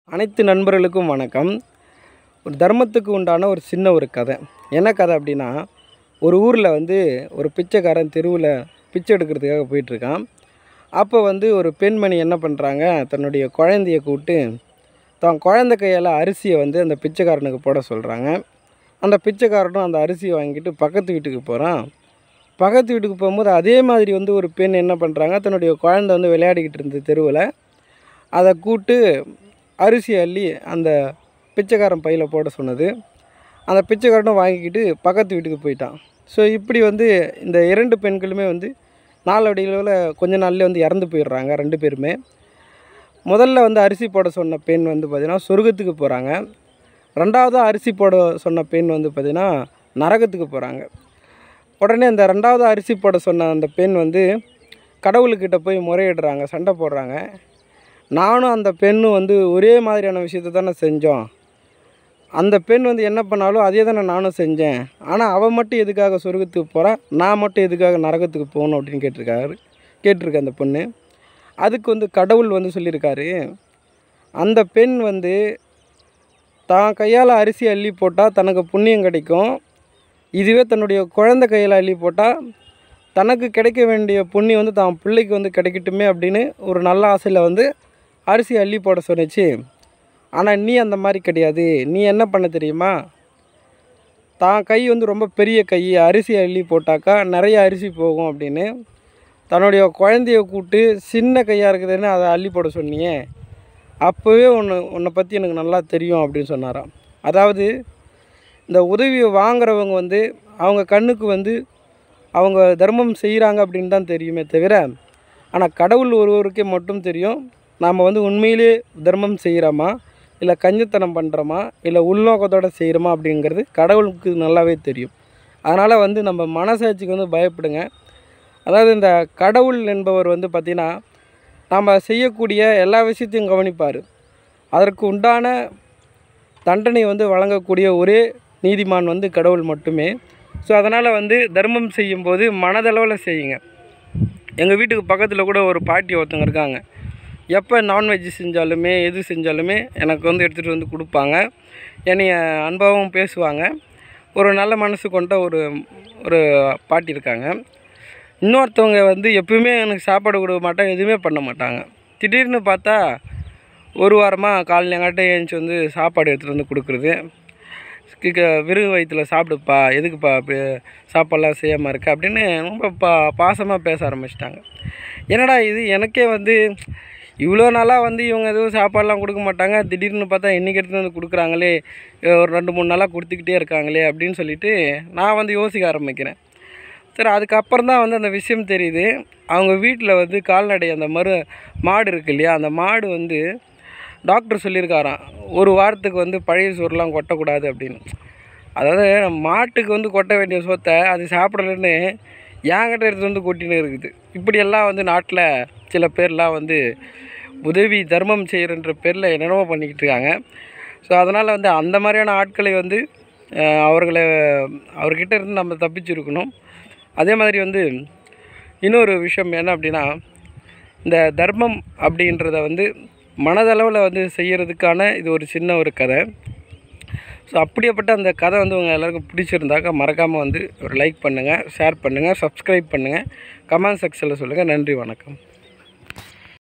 அனைத்து நண்பர்களுக்கும் வணக்கம் ஒரு தர்மத்துக்கு உண்டான ஒரு சின்ன ஒரு கதை என்ன கதை அப்படின்னா ஒரு ஊரில் வந்து ஒரு பிச்சைக்காரன் தெருவில் பிச்சை எடுக்கிறதுக்காக போயிட்டுருக்கான் அப்போ வந்து ஒரு பெண்மணி என்ன பண்ணுறாங்க தன்னுடைய குழந்தைய கூப்பிட்டு தான் குழந்தை கையால் அரிசியை வந்து அந்த பிச்சைக்காரனுக்கு போட சொல்கிறாங்க அந்த பிச்சைக்காரனும் அந்த அரிசியை வாங்கிட்டு பக்கத்து வீட்டுக்கு போகிறான் பக்கத்து வீட்டுக்கு போகும்போது அதே மாதிரி வந்து ஒரு பெண் என்ன பண்ணுறாங்க தன்னுடைய குழந்தை வந்து விளையாடிக்கிட்டு இருந்த தெருவில் அதை கூட்டு அரிசி அள்ளி அந்த பிச்சைக்காரன் பையில் போட சொன்னது அந்த பிச்சைக்காரனும் வாங்கிக்கிட்டு பக்கத்து வீட்டுக்கு போயிட்டான் ஸோ இப்படி வந்து இந்த இரண்டு பெண்களுமே வந்து நாளடைவில் கொஞ்ச நாள்லேயே வந்து இறந்து போயிடுறாங்க ரெண்டு பேருமே முதல்ல வந்து அரிசி போட சொன்ன பெண் வந்து பார்த்திங்கன்னா சொர்க்கத்துக்கு போகிறாங்க ரெண்டாவதாக அரிசி போட சொன்ன பெண் வந்து பார்த்திங்கன்னா நரகத்துக்கு போகிறாங்க உடனே அந்த ரெண்டாவது அரிசி போட சொன்ன அந்த பெண் வந்து கடவுள்கிட்ட போய் முறையிடுறாங்க சண்டை போடுறாங்க நானும் அந்த பெண்ணும் வந்து ஒரே மாதிரியான விஷயத்தை தானே செஞ்சோம் அந்த பெண் வந்து என்ன பண்ணாலும் அதே தானே நானும் செஞ்சேன் ஆனால் அவள் மட்டும் எதுக்காக சொர்க்கத்துக்கு போகிறா நான் மட்டும் எதுக்காக நரகத்துக்கு போகணும் அப்படின்னு கேட்டிருக்காரு கேட்டிருக்கு அந்த பொண்ணு அதுக்கு வந்து கடவுள் வந்து சொல்லியிருக்காரு அந்த பெண் வந்து தான் கையால் அரிசி அள்ளி போட்டால் தனக்கு புண்ணியம் கிடைக்கும் இதுவே தன்னுடைய குழந்தை கையில் அள்ளி போட்டால் தனக்கு கிடைக்க வேண்டிய புண்ணியம் வந்து தான் பிள்ளைக்கு வந்து கிடைக்கட்டுமே அப்படின்னு ஒரு நல்ல ஆசையில் வந்து அரிசி அள்ளி போட சொன்னிச்சு ஆனால் நீ அந்த மாதிரி கிடையாது நீ என்ன பண்ண தெரியுமா தான் கை வந்து ரொம்ப பெரிய கை அரிசி அள்ளி போட்டாக்கா நிறைய அரிசி போகும் அப்படின்னு தன்னுடைய குழந்தைய கூப்பிட்டு சின்ன கையாக இருக்குதுன்னு அதை அள்ளி போட சொன்னியே அப்போவே உன்னை உன்னை பற்றி எனக்கு நல்லா தெரியும் அப்படின்னு சொன்னாராம் அதாவது இந்த உதவியை வாங்குறவங்க வந்து அவங்க கண்ணுக்கு வந்து அவங்க தர்மம் செய்கிறாங்க அப்படின்னு தான் தெரியுமே தவிர ஆனால் கடவுள் ஒருவருக்கே மட்டும் தெரியும் நாம் வந்து உண்மையிலே தர்மம் செய்கிறோமா இல்லை கஞ்சத்தனம் பண்ணுறோமா இல்லை உள்நோக்கத்தோடு செய்கிறோமா அப்படிங்கிறது கடவுளுக்கு நல்லாவே தெரியும் அதனால் வந்து நம்ம மனசாட்சிக்கு வந்து பயப்படுங்க அதாவது இந்த கடவுள் என்பவர் வந்து பார்த்திங்கன்னா நாம் செய்யக்கூடிய எல்லா விஷயத்தையும் கவனிப்பார் அதற்கு உண்டான தண்டனை வந்து வழங்கக்கூடிய ஒரே நீதிமான் வந்து கடவுள் மட்டுமே ஸோ அதனால் வந்து தர்மம் செய்யும்போது மனதளவில் செய்யுங்க எங்கள் வீட்டுக்கு பக்கத்தில் கூட ஒரு பாட்டி ஒருத்தவங்க இருக்காங்க எப்போ நான்வெஜ் செஞ்சாலுமே எது செஞ்சாலுமே எனக்கு வந்து எடுத்துகிட்டு வந்து கொடுப்பாங்க என்னைய அன்பாகவும் பேசுவாங்க ஒரு நல்ல மனசு கொண்ட ஒரு ஒரு பாட்டி இருக்காங்க இன்னொருத்தவங்க வந்து எப்பவுமே எனக்கு சாப்பாடு கொடுக்க மாட்டாங்க எதுவுமே பண்ண மாட்டாங்க திடீர்னு பார்த்தா ஒரு வாரமாக காலையிலங்காட்டம் ஏஞ்சி வந்து சாப்பாடு எடுத்துகிட்டு வந்து கொடுக்குறது கிக்க வெறும் வயிற்றில் சாப்பிடுப்பா எதுக்குப்பா அப்படி சாப்பாடெலாம் செய்யாமல் இருக்க அப்படின்னு ரொம்ப பா பாசமாக பேச ஆரம்பிச்சிட்டாங்க என்னடா இது எனக்கே வந்து இவ்வளோ நாளாக வந்து இவங்க எதுவும் சாப்பாடெலாம் கொடுக்க மாட்டாங்க திடீர்னு பார்த்தா இன்றைக்கி எடுத்துகிட்டு வந்து கொடுக்குறாங்களே ஒரு ரெண்டு மூணு நாளாக கொடுத்துக்கிட்டே இருக்காங்களே அப்படின்னு சொல்லிட்டு நான் வந்து யோசிக்க ஆரம்பிக்கிறேன் சரி அதுக்கப்புறம் தான் வந்து அந்த விஷயம் தெரியுது அவங்க வீட்டில் வந்து கால்நடை அந்த மறு மாடு இருக்கு இல்லையா அந்த மாடு வந்து டாக்டர் சொல்லியிருக்காராம் ஒரு வாரத்துக்கு வந்து பழைய சோறுலாம் கொட்டக்கூடாது அப்படின்னு அதாவது மாட்டுக்கு வந்து கொட்ட வேண்டிய சோத்தை அது சாப்பிடலன்னு ஏங்கிட்ட எடுத்து வந்து கொட்டின்னு இருக்குது இப்படியெல்லாம் வந்து நாட்டில் சில பேர்லாம் வந்து உதவி தர்மம் செய்கிறன்ற பேரில் என்னென்னமோ பண்ணிக்கிட்டு இருக்காங்க ஸோ அதனால் வந்து அந்த மாதிரியான ஆட்களை வந்து அவர்களை அவர்கிட்ட இருந்து நம்ம தப்பிச்சிருக்கணும் அதே மாதிரி வந்து இன்னொரு விஷயம் என்ன அப்படின்னா இந்த தர்மம் அப்படின்றத வந்து மனதளவில் வந்து செய்கிறதுக்கான இது ஒரு சின்ன ஒரு கதை ஸோ அப்படியேப்பட்ட அந்த கதை வந்து உங்கள் எல்லாருக்கும் பிடிச்சிருந்தாக்கா மறக்காமல் வந்து ஒரு லைக் பண்ணுங்கள் ஷேர் பண்ணுங்கள் சப்ஸ்கிரைப் பண்ணுங்கள் கமெண்ட் செக்ஷனில் சொல்லுங்கள் நன்றி வணக்கம்